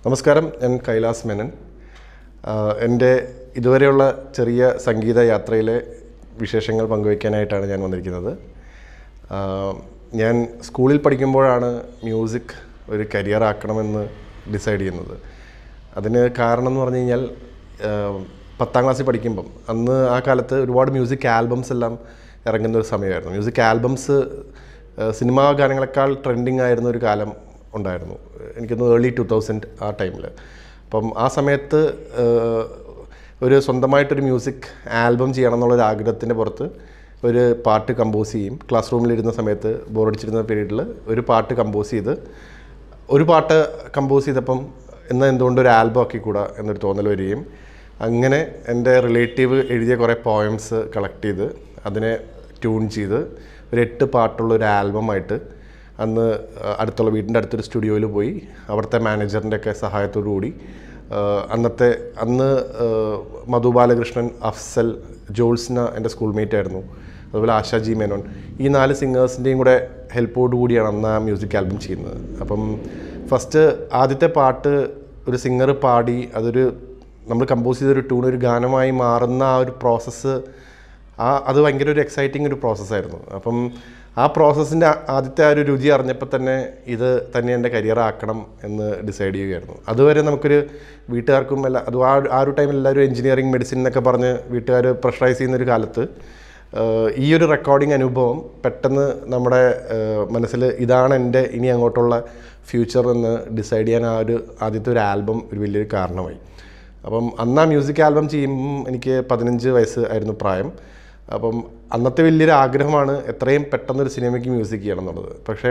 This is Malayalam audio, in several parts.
നമസ്കാരം ഞാൻ കൈലാസ് മേനൻ ആഹ് എൻ്റെ ഇതുവരെയുള്ള ചെറിയ സംഗീത യാത്രയിലെ വിശേഷങ്ങൾ പങ്കുവയ്ക്കാനായിട്ടാണ് ഞാൻ വന്നിരിക്കുന്നത് ആഹ് ഞാൻ സ്കൂളിൽ പഠിക്കുമ്പോഴാണ് മ്യൂസിക് ഒരു കരിയർ ആക്കണമെന്ന് ഡിസൈഡ് ചെയ്യുന്നത് അതിന് കാരണം എന്ന് പറഞ്ഞു കഴിഞ്ഞാൽ ആഹ് പത്താം ക്ലാസ്സിൽ പഠിക്കുമ്പം അന്ന് ആ കാലത്ത് ഒരുപാട് മ്യൂസിക് ആൽബംസ് എല്ലാം ഇറങ്ങുന്ന ഒരു സമയമായിരുന്നു മ്യൂസിക് ആൽബംസ് സിനിമാ ഗാനങ്ങളെക്കാൾ ട്രെൻഡിങ് ആയിരുന്ന ഒരു കാലം ഉണ്ടായിരുന്നു എനിക്കൊന്ന് ഏർലി ടു തൗസൻഡ് ആ ടൈമിൽ അപ്പം ആ സമയത്ത് ഏഹ്, ഒരു സ്വന്തമായിട്ടൊരു മ്യൂസിക് ആൽബം ചെയ്യണം എന്നുള്ളൊരു ആഗ്രഹത്തിൻ്റെ പുറത്ത് ഒരു പാട്ട് കമ്പോസ് ചെയ്യും ക്ലാസ് റൂമിലിരുന്ന സമയത്ത് ബോറടിച്ചിരുന്ന പീരീഡിൽ ഒരു പാട്ട് കമ്പോസ് ചെയ്ത് ഒരു പാട്ട് കമ്പോസ് ചെയ്തപ്പം എന്നാൽ എന്തുകൊണ്ട് ഒരു ആൽബം ആക്കിക്കൂടാ എന്നൊരു തോന്നൽ വരികയും അങ്ങനെ എൻ്റെ റിലേറ്റീവ് എഴുതിയ കുറേ പോയംസ് കളക്ട് ചെയ്ത് അതിനെ ട്യൂൺ ചെയ്ത് ഒരു എട്ട് പാട്ടുള്ള ഒരു ആൽബമായിട്ട് അന്ന് അടുത്തുള്ള വീടിൻ്റെ അടുത്തൊരു സ്റ്റുഡിയോയിൽ പോയി അവിടുത്തെ മാനേജറിൻ്റെ ഒക്കെ സഹായത്തോടു കൂടി ആ, അന്നത്തെ അന്ന് ആ, മധു ബാലകൃഷ്ണൻ അഫ്സൽ ജോൾസ്ന എൻ്റെ സ്കൂൾ മേറ്റ് ആയിരുന്നു അതുപോലെ ആശാ ജി മേനോൻ ഈ നാല് സിംഗേഴ്സിൻ്റെയും കൂടെ ഹെൽപ്പോടു കൂടിയാണ് അന്ന് ആ മ്യൂസിക് ആൽബം ചെയ്യുന്നത് അപ്പം ഫസ്റ്റ് ആദ്യത്തെ പാട്ട് ഒരു സിംഗർ പാടി അതൊരു നമ്മൾ കമ്പോസ് ചെയ്തൊരു ട്യൂൺ ഒരു ഗാനമായി മാറുന്ന ആ ഒരു പ്രോസസ്സ് ആ അത് ഭയങ്കര ഒരു എക്സൈറ്റിംഗ് ഒരു പ്രോസസ്സായിരുന്നു അപ്പം ആ പ്രോസസ്സിൻ്റെ ആദ്യത്തെ ആ ഒരു രുചി അറിഞ്ഞപ്പോൾ തന്നെ ഇത് തന്നെ എൻ്റെ കരിയർ ആക്കണം എന്ന് ഡിസൈഡ് ചെയ്യുകയായിരുന്നു അതുവരെ നമുക്കൊരു വീട്ടുകാർക്കും എല്ലാ അത് ആ ആ ഒരു ടൈമിൽ എല്ലാവരും എഞ്ചിനീയറിംഗ് മെഡിസിൻ എന്നൊക്കെ പറഞ്ഞ് വീട്ടുകാർ പ്രഷറൈസ് ചെയ്യുന്ന ഒരു കാലത്ത് ആഹ് ഈ ഒരു റെക്കോർഡിംഗ് അനുഭവം പെട്ടെന്ന് നമ്മുടെ മനസ്സിൽ ഇതാണ് എൻ്റെ ഇനി അങ്ങോട്ടുള്ള ഫ്യൂച്ചർ എന്ന് ഡിസൈഡ് ചെയ്യാൻ ആ ഒരു ആദ്യത്തെ ഒരു ആൽബം ഒരു വലിയൊരു കാരണമായി അപ്പം അന്ന് ആ മ്യൂസിക് ആൽബം ചെയ്യുമ്പം എനിക്ക് പതിനഞ്ച് വയസ്സ് ആയിരുന്നു പ്രായം അപ്പം അന്നത്തെ വലിയൊരു ആഗ്രഹമാണ് എത്രയും പെട്ടെന്നൊരു സിനിമയ്ക്ക് മ്യൂസിക് ചെയ്യണം എന്നുള്ളത് പക്ഷേ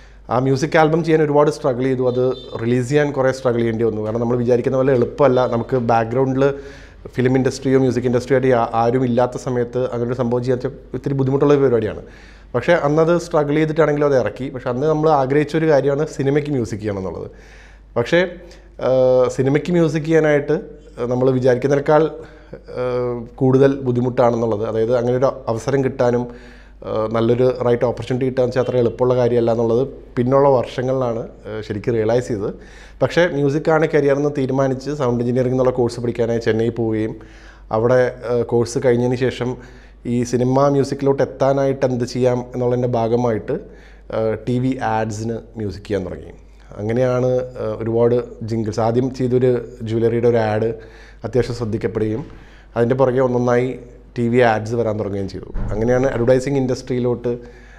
ആ മ്യൂസിക് ആൽബം ചെയ്യാൻ ഒരുപാട് സ്ട്രഗിൾ ചെയ്തു അത് റിലീസ് ചെയ്യാൻ കുറേ സ്ട്രഗിൾ ചെയ്യേണ്ടി വന്നു കാരണം നമ്മൾ വിചാരിക്കുന്ന പോലെ എളുപ്പമല്ല നമുക്ക് ബാക്ക്ഗ്രൗണ്ടിൽ ഫിലിം ഇൻഡസ്ട്രിയോ മ്യൂസിക് ഇൻഡസ്ട്രിയോ ആയിട്ട് ആ- ആരും ഇല്ലാത്ത സമയത്ത് അങ്ങനെ ഒരു സംഭവം ചെയ്യാൻ വെച്ചാൽ ഇത്തിരി ബുദ്ധിമുട്ടുള്ള ഒരു പരിപാടിയാണ് പക്ഷേ അന്നത് സ്ട്രഗിൾ ചെയ്തിട്ടാണെങ്കിലും അത് ഇറക്കി പക്ഷേ അന്ന് നമ്മൾ ആഗ്രഹിച്ച ഒരു കാര്യമാണ് സിനിമയ്ക്ക് മ്യൂസിക് ചെയ്യണം എന്നുള്ളത് പക്ഷേ ആ, സിനിമയ്ക്ക് മ്യൂസിക് ചെയ്യാനായിട്ട് നമ്മൾ വിചാരിക്കുന്നതിനേക്കാൾ ആ, കൂടുതൽ ബുദ്ധിമുട്ടാണെന്നുള്ളത് അതായത് അങ്ങനെ ഒരു അവസരം കിട്ടാനും ആ, നല്ലൊരു റൈറ്റ് ഓപ്പർച്യൂണിറ്റി കിട്ടാന്ന് വെച്ചാൽ അത്ര എളുപ്പമുള്ള കാര്യമല്ല എന്നുള്ളത് പിന്നുള്ള വർഷങ്ങളിലാണ് ആ, ശരിക്കും റിയലൈസ് ചെയ്തത് പക്ഷേ മ്യൂസിക്കാണ് കരിയർ എന്ന് തീരുമാനിച്ച് സൗണ്ട് എഞ്ചിനീയറിംഗ് എന്നുള്ള കോഴ്സ് പഠിക്കാനായി ചെന്നൈ പോവുകയും അവിടെ കോഴ്സ് കഴിഞ്ഞതിന് ശേഷം ഈ സിനിമ മ്യൂസിക്കിലോട്ട് എത്താനായിട്ട് എന്ത് ചെയ്യാം എന്നുള്ളതിൻ്റെ ഭാഗമായിട്ട് ടി വി ആഡ്സിന് മ്യൂസിക് ചെയ്യാൻ തുടങ്ങി അങ്ങനെയാണ് ആ, ഒരുപാട് ജിങ്കിൾസ് ആദ്യം ചെയ്തൊരു ജ്വല്ലറിയുടെ ഒരു ആഡ് അത്യാവശ്യം ശ്രദ്ധിക്കപ്പെടുകയും അതിൻ്റെ പുറകെ ഒന്നൊന്നായി ടി വി ആഡ്സ് വരാൻ തുടങ്ങുകയും ചെയ്തു അങ്ങനെയാണ് അഡ്വർടൈസിങ് ഇൻഡസ്ട്രിയിലോട്ട്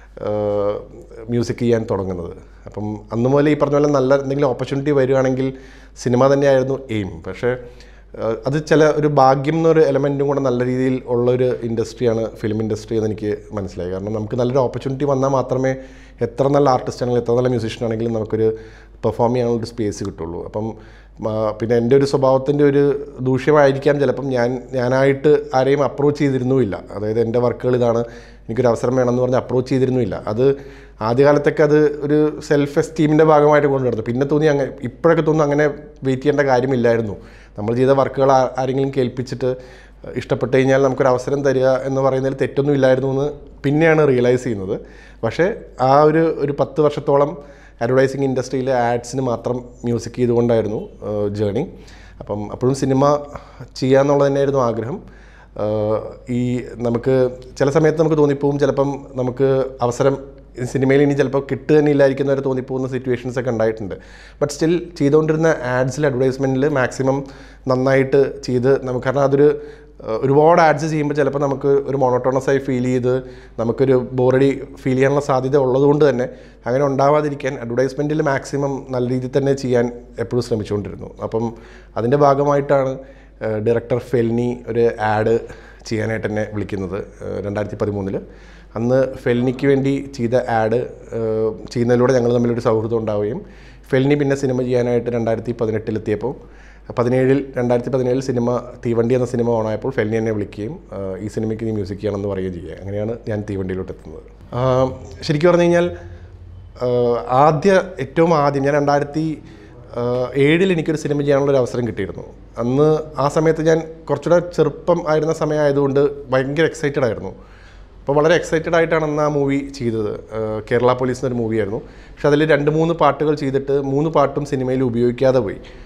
മ്യൂസിക് ചെയ്യാൻ തുടങ്ങുന്നത് അപ്പം അന്ന് മുതൽ ഈ പറഞ്ഞ പോലെ നല്ല എന്തെങ്കിലും ഓപ്പർച്യൂണിറ്റി വരികയാണെങ്കിൽ സിനിമ തന്നെയായിരുന്നു എയിം പക്ഷേ ആഹ് അത് ചില ഒരു ഭാഗ്യം എന്നൊരു എലമെൻറ്റും കൂടെ നല്ല രീതിയിൽ ഉള്ളൊരു ഇൻഡസ്ട്രിയാണ് ഫിലിം ഇൻഡസ്ട്രി എന്ന് എനിക്ക് മനസ്സിലായി കാരണം നമുക്ക് നല്ലൊരു ഓപ്പർച്യൂണിറ്റി വന്നാൽ മാത്രമേ എത്ര നല്ല ആർട്ടിസ്റ്റ് ആണെങ്കിലും എത്ര നല്ല മ്യൂസീഷ്യൻ ആണെങ്കിലും നമുക്കൊരു പെർഫോം ചെയ്യാനുള്ള ഒരു സ്പേസ് കിട്ടുള്ളൂ അപ്പം ആ, പിന്നെ എൻ്റെ ഒരു സ്വഭാവത്തിൻ്റെ ഒരു ദൂഷ്യമായിരിക്കാം ചിലപ്പം ഞാൻ ഞാനായിട്ട് ആരെയും അപ്രോച്ച് ചെയ്തിരുന്നുമില്ല അതായത് എൻ്റെ വർക്കുകൾ ഇതാണ് എനിക്കൊരു അവസരം വേണമെന്ന് പറഞ്ഞ് അപ്രോച്ച് ചെയ്തിരുന്നുമില്ല അത് ആദ്യകാലത്തൊക്കെ അത് ഒരു സെൽഫ് എസ്റ്റീമിൻ്റെ ഭാഗമായിട്ട് കൊണ്ടുവരുന്നു പിന്നെ തോന്നി അങ്ങനെ ഇപ്പോഴൊക്കെ തോന്നുന്നു അങ്ങനെ വെയിറ്റ് ചെയ്യേണ്ട കാര്യമില്ലായിരുന്നു നമ്മൾ ചെയ്ത വർക്കുകൾ ആ- ആരെങ്കിലും കേൾപ്പിച്ചിട്ട് ഇഷ്ടപ്പെട്ട് കഴിഞ്ഞാൽ നമുക്കൊരു അവസരം തരിക എന്ന് പറയുന്നതിൽ തെറ്റൊന്നും ഇല്ലായിരുന്നു എന്ന് പിന്നെയാണ് റിയലൈസ് ചെയ്യുന്നത് പക്ഷേ ആ ഒരു ഒരു പത്ത് വർഷത്തോളം അഡ്വർടൈസിങ് ഇൻഡസ്ട്രിയിലെ ആഡ്സിന് മാത്രം മ്യൂസിക് ചെയ്തുകൊണ്ടായിരുന്നു ജേണി അപ്പം അപ്പോഴും സിനിമ ചെയ്യാന്നുള്ളത് തന്നെയായിരുന്നു ആഗ്രഹം ആഹ് ഈ നമുക്ക് ചില സമയത്ത് നമുക്ക് തോന്നിപ്പോവും ചിലപ്പം നമുക്ക് അവസരം ഈ സിനിമയിൽ ഇനി ചിലപ്പോൾ കിട്ടുക തന്നെ ഇല്ലായിരിക്കുന്ന വരെ തോന്നിപ്പോകുന്ന സിറ്റുവേഷൻസ് ഒക്കെ ഉണ്ടായിട്ടുണ്ട് ബട്ട് സ്റ്റിൽ ചെയ്തുകൊണ്ടിരുന്ന ആഡ്സിൽ അഡ്വർടൈസ്മെൻറ്റിൽ മാക്സിമം നന്നായിട്ട് ചെയ്ത് നമുക്ക് കാരണം അതൊരു ആഹ് ഒരുപാട് ആഡ്സ് ചെയ്യുമ്പോൾ ചിലപ്പോൾ നമുക്ക് ഒരു മോണോട്ടോണസ് ആയി ഫീൽ ചെയ്ത് നമുക്കൊരു ബോറടി ഫീൽ ചെയ്യാനുള്ള സാധ്യത ഉള്ളതുകൊണ്ട് തന്നെ അങ്ങനെ ഉണ്ടാവാതിരിക്കാൻ അഡ്വർടൈസ്മെൻറ്റിൽ മാക്സിമം നല്ല രീതിയിൽ തന്നെ ചെയ്യാൻ എപ്പോഴും ശ്രമിച്ചുകൊണ്ടിരുന്നു അപ്പം അതിൻ്റെ ഭാഗമായിട്ടാണ് ഡയറക്ടർ ഫെൽനി ഒരു ആഡ് ചെയ്യാനായിട്ട് എന്നെ വിളിക്കുന്നത് രണ്ടായിരത്തി പതിമൂന്നിൽ അന്ന് ഫെൽനിക്ക് വേണ്ടി ചെയ്ത ആഡ് ചെയ്യുന്നതിലൂടെ ഞങ്ങൾ തമ്മിലൊരു സൗഹൃദം ഉണ്ടാവുകയും ഫെൽനി പിന്നെ സിനിമ ചെയ്യാനായിട്ട് രണ്ടായിരത്തി പതിനെട്ടിലെത്തിയപ്പോൾ പതിനേഴിൽ രണ്ടായിരത്തി പതിനേഴിൽ സിനിമ തീവണ്ടി എന്ന സിനിമ ഓണായപ്പോൾ ഫെൽനി എന്നെ വിളിക്കുകയും ആ, ഈ സിനിമയ്ക്ക് നീ മ്യൂസിക് ചെയ്യണമെന്ന് പറയുകയും ചെയ്യുക അങ്ങനെയാണ് ഞാൻ തീവണ്ടിയിലോട്ട് എത്തുന്നത് ആ, ശരിക്കും പറഞ്ഞു കഴിഞ്ഞാൽ ആഹ് ആദ്യ ഏറ്റവും ആദ്യം ഞാൻ രണ്ടായിരത്തി ആഹ് ഏഴിൽ എനിക്കൊരു സിനിമ ചെയ്യാനുള്ള ഒരു അവസരം കിട്ടിയിരുന്നു അന്ന് ആ സമയത്ത് ഞാൻ കുറച്ചുകൂടെ ചെറുപ്പം ആയിരുന്ന സമയമായതുകൊണ്ട് ഭയങ്കര എക്സൈറ്റഡ് ആയിരുന്നു അപ്പോൾ വളരെ എക്സൈറ്റഡ് ആയിട്ടാണ് അന്ന് ആ മൂവി ചെയ്തത് ആഹ് കേരള പോലീസ് എന്നൊരു മൂവിയായിരുന്നു പക്ഷെ അതിൽ രണ്ട് മൂന്ന് പാട്ടുകൾ ചെയ്തിട്ട് മൂന്ന് പാട്ടും സിനിമയിൽ ഉപയോഗിക്കാതെ പോയി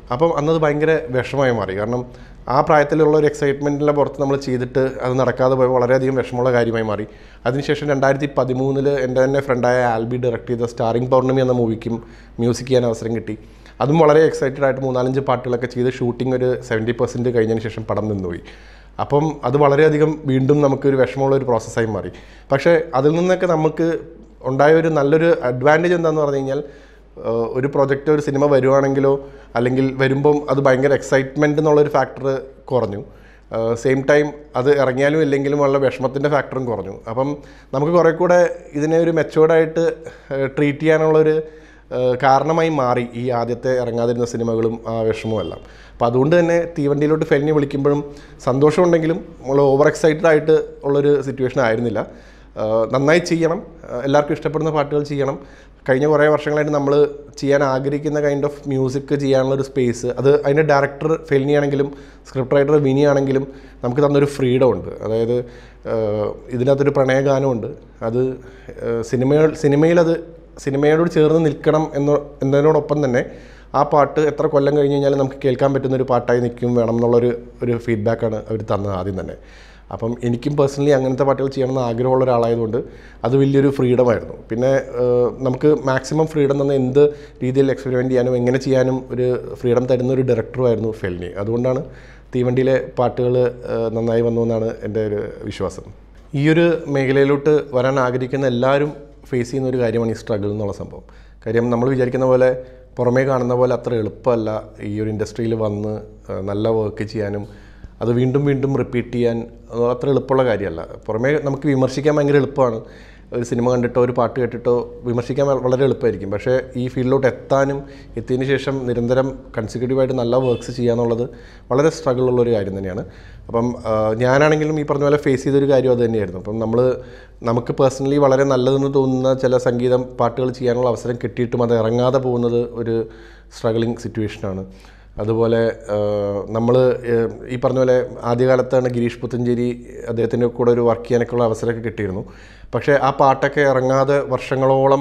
അപ്പം അന്നത് ഭയങ്കര വിഷമമായി മാറി കാരണം ആ പ്രായത്തിലുള്ള ഒരു എക്സൈറ്റ്മെൻറ്റിൻ്റെ പുറത്ത് നമ്മൾ ചെയ്തിട്ട് അത് നടക്കാതെ പോയി വളരെയധികം വിഷമമുള്ള കാര്യമായി മാറി അതിനുശേഷം രണ്ടായിരത്തി പതിമൂന്നിൽ എൻ്റെ തന്നെ ഫ്രണ്ടായ ആൽബി ഡയറക്ട് ചെയ്ത സ്റ്റാറിംഗ് പൗർണമി എന്ന മൂവിക്കും മ്യൂസിക് ചെയ്യാൻ അവസരം കിട്ടി അതും വളരെ എക്സൈറ്റഡ് ആയിട്ട് മൂന്നാലഞ്ച് പാട്ടുകളൊക്കെ ചെയ്ത് ഷൂട്ടിംഗ് ഒരു സെവൻറ്റി പെർസെൻറ്റ് കഴിഞ്ഞതിന് ശേഷം പടം നിന്നുപോയി അപ്പം അത് വളരെയധികം വീണ്ടും നമുക്കൊരു വിഷമമുള്ള ഒരു പ്രോസസ്സായി മാറി പക്ഷേ അതിൽ നിന്നൊക്കെ നമുക്ക് ഉണ്ടായ ഒരു നല്ലൊരു അഡ്വാൻറ്റേജ് എന്താണെന്ന് പറഞ്ഞു കഴിഞ്ഞാൽ ഏഹ് ഒരു പ്രൊജക്റ്റ് ഒരു സിനിമ വരുവാണെങ്കിലോ അല്ലെങ്കിൽ വരുമ്പം അത് ഭയങ്കര എക്സൈറ്റ്മെൻറ്റ് എന്നുള്ളൊരു ഫാക്ടർ കുറഞ്ഞു സെയിം ടൈം അത് ഇറങ്ങിയാലും ഇല്ലെങ്കിലും ഉള്ള വിഷമത്തിൻ്റെ ഫാക്ടറും കുറഞ്ഞു അപ്പം നമുക്ക് കുറേ കൂടെ ഇതിനെ ഒരു മെച്ചുവേർഡായിട്ട് ട്രീറ്റ് ചെയ്യാനുള്ളൊരു ഏഹ് കാരണമായി മാറി ഈ ആദ്യത്തെ ഇറങ്ങാതിരുന്ന സിനിമകളും ആ വിഷമവും എല്ലാം അപ്പോൾ അതുകൊണ്ട് തന്നെ തീവണ്ടിയിലോട്ട് ഫെലിനെ വിളിക്കുമ്പോഴും സന്തോഷമുണ്ടെങ്കിലും നമ്മൾ ഓവർ എക്സൈറ്റഡ് ആയിട്ട് ഉള്ളൊരു സിറ്റുവേഷൻ ആയിരുന്നില്ല ഏഹ് നന്നായി ചെയ്യണം ഏഹ് എല്ലാവർക്കും ഇഷ്ടപ്പെടുന്ന പാട്ടുകൾ ചെയ്യണം കഴിഞ്ഞ കുറേ വർഷങ്ങളായിട്ട് നമ്മൾ ചെയ്യാൻ ആഗ്രഹിക്കുന്ന കൈൻഡ് ഓഫ് മ്യൂസിക് ചെയ്യാനുള്ള ഒരു സ്പേസ് അത് അതിൻ്റെ ഡയറക്ടർ ഫെലിനി ആണെങ്കിലും സ്ക്രിപ്റ്റ് റൈറ്റർ വിനി ആണെങ്കിലും നമുക്ക് തന്നൊരു ഫ്രീഡം ഉണ്ട് അതായത് ഏഹ് ഇതിനകത്തൊരു പ്രണയഗാനമുണ്ട് അത് ഏഹ് സിനിമകൾ സിനിമയിൽ അത് സിനിമയോട് ചേർന്ന് നിൽക്കണം എന്ന് എന്നതിനോടൊപ്പം തന്നെ ആ പാട്ട് എത്ര കൊല്ലം കഴിഞ്ഞ് കഴിഞ്ഞാലും നമുക്ക് കേൾക്കാൻ പറ്റുന്ന ഒരു പാട്ടായി നിൽക്കും വേണം എന്നുള്ളൊരു ഒരു ഫീഡ്ബാക്കാണ് അവർ തന്നത് ആദ്യം തന്നെ അപ്പം എനിക്കും പേഴ്സണലി അങ്ങനത്തെ പാട്ടുകൾ ചെയ്യണമെന്ന് ആഗ്രഹമുള്ള ഒരാളായതുകൊണ്ട് അത് വലിയൊരു ഫ്രീഡമായിരുന്നു പിന്നെ ഏഹ്, നമുക്ക് മാക്സിമം ഫ്രീഡം തന്ന എന്ത് രീതിയിൽ എക്സ്പെരിമെൻറ്റ് ചെയ്യാനും എങ്ങനെ ചെയ്യാനും ഒരു ഫ്രീഡം തരുന്ന ഒരു ഡയറക്ടറുമായിരുന്നു ഫെൽനി അതുകൊണ്ടാണ് തീവണ്ടിയിലെ പാട്ടുകൾ നന്നായി വന്നു എന്നാണ് എൻ്റെ ഒരു വിശ്വാസം ഈ ഒരു മേഖലയിലോട്ട് വരാൻ ആഗ്രഹിക്കുന്ന എല്ലാവരും ഫേസ് ചെയ്യുന്ന ഒരു കാര്യമാണ് ഈ സ്ട്രഗിൾ എന്നുള്ള സംഭവം കാര്യം നമ്മൾ വിചാരിക്കുന്ന പോലെ പുറമേ കാണുന്ന പോലെ അത്ര എളുപ്പമല്ല ഈ ഒരു ഇൻഡസ്ട്രിയിൽ വന്ന് ആ, നല്ല വർക്ക് ചെയ്യാനും അത് വീണ്ടും വീണ്ടും റിപ്പീറ്റ് ചെയ്യാൻ അത് അത്ര എളുപ്പമുള്ള കാര്യമല്ല പുറമേ നമുക്ക് വിമർശിക്കാൻ ഭയങ്കര എളുപ്പമാണ് ഒരു സിനിമ കണ്ടിട്ടോ ഒരു പാട്ട് കേട്ടിട്ടോ വിമർശിക്കാൻ വ- വളരെ എളുപ്പമായിരിക്കും പക്ഷേ ഈ ഫീൽഡിലോട്ട് എത്താനും എത്തിയതിന് ശേഷം നിരന്തരം കൺസിക്യൂട്ടീവായിട്ട് നല്ല വർക്ക്സ് ചെയ്യാന്നുള്ളത് വളരെ സ്ട്രഗിൾ ഉള്ള ഒരു കാര്യം തന്നെയാണ് അപ്പം ആ, ഞാനാണെങ്കിലും ഈ പറഞ്ഞ പോലെ ഫേസ് ചെയ്തൊരു കാര്യം അത് തന്നെയായിരുന്നു അപ്പം നമ്മൾ നമുക്ക് പേഴ്സണലി വളരെ നല്ലതെന്ന് തോന്നുന്ന ചില സംഗീതം പാട്ടുകൾ ചെയ്യാനുള്ള അവസരം കിട്ടിയിട്ടും അത് ഇറങ്ങാതെ പോകുന്നത് ഒരു സ്ട്രഗിളിങ് സിറ്റുവേഷനാണ് അതുപോലെ നമ്മൾ ഈ പറഞ്ഞ പോലെ ആദ്യകാലത്താണ് ഗിരീഷ് പുത്തഞ്ചേരി അദ്ദേഹത്തിൻ്റെ കൂടെ ഒരു വർക്ക് ചെയ്യാനൊക്കെയുള്ള അവസരമൊക്കെ കിട്ടിയിരുന്നു പക്ഷേ ആ പാട്ടൊക്കെ ഇറങ്ങാതെ വർഷങ്ങളോളം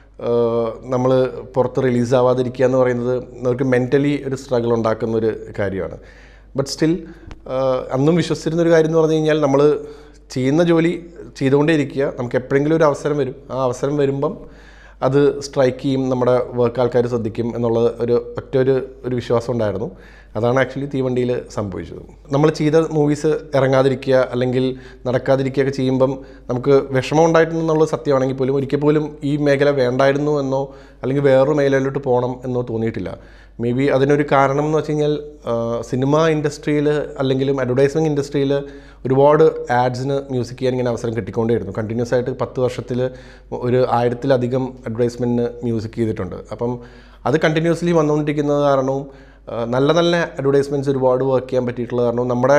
നമ്മൾ പുറത്ത് റിലീസ് ആവാതിരിക്കുക എന്ന് പറയുന്നത് നമുക്ക് മെൻ്റലി ഒരു സ്ട്രഗിൾ ഉണ്ടാക്കുന്ന ഒരു കാര്യമാണ് ബട്ട് സ്റ്റിൽ അന്നും വിശ്വസിച്ചിരുന്ന ഒരു കാര്യം എന്ന് പറഞ്ഞു കഴിഞ്ഞാൽ നമ്മൾ ചെയ്യുന്ന ജോലി ചെയ്തുകൊണ്ടേ ഇരിക്കുക നമുക്ക് എപ്പോഴെങ്കിലും ഒരു അവസരം വരും ആ അവസരം വരുമ്പം അത് സ്ട്രൈക്ക് ചെയ്യും നമ്മുടെ വർക്ക് ആൾക്കാർ ശ്രദ്ധിക്കും എന്നുള്ള ഒരു ഒറ്റ ഒരു ഒരു വിശ്വാസം ഉണ്ടായിരുന്നു അതാണ് ആക്ച്വലി തീവണ്ടിയിൽ സംഭവിച്ചത് നമ്മൾ ചെയ്ത മൂവീസ് ഇറങ്ങാതിരിക്കുക അല്ലെങ്കിൽ നടക്കാതിരിക്കുകയൊക്കെ ചെയ്യുമ്പം നമുക്ക് വിഷമം ഉണ്ടായിട്ടുണ്ടെന്നുള്ളത് സത്യമാണെങ്കിൽ പോലും ഒരിക്കൽ പോലും ഈ മേഖല വേണ്ടായിരുന്നു എന്നോ അല്ലെങ്കിൽ വേറൊരു മേഖലയിലോട്ട് പോകണം എന്നോ തോന്നിയിട്ടില്ല മേ ബി അതിനൊരു കാരണം എന്ന് വെച്ച് കഴിഞ്ഞാൽ സിനിമ ഇൻഡസ്ട്രിയിൽ അല്ലെങ്കിലും അഡ്വർടൈസ്മെൻറ്റ് ഇൻഡസ്ട്രിയിൽ ഒരുപാട് ആഡ്സിന് മ്യൂസിക് ചെയ്യാൻ ഇങ്ങനെ അവസരം കിട്ടിക്കൊണ്ടേയിരുന്നു കണ്ടിന്യൂസ് ആയിട്ട് പത്ത് വർഷത്തിൽ ഒരു ആയിരത്തിലധികം അഡ്വർടൈസ്മെൻറ്റിന് മ്യൂസിക് ചെയ്തിട്ടുണ്ട് അപ്പം അത് കണ്ടിന്യൂസ്ലി വന്നുകൊണ്ടിരിക്കുന്നത് കാരണവും ആ, നല്ല നല്ല അഡ്വർടൈസ്മെൻറ്റ്സ് ഒരുപാട് വർക്ക് ചെയ്യാൻ പറ്റിയിട്ടുള്ള കാരണം നമ്മുടെ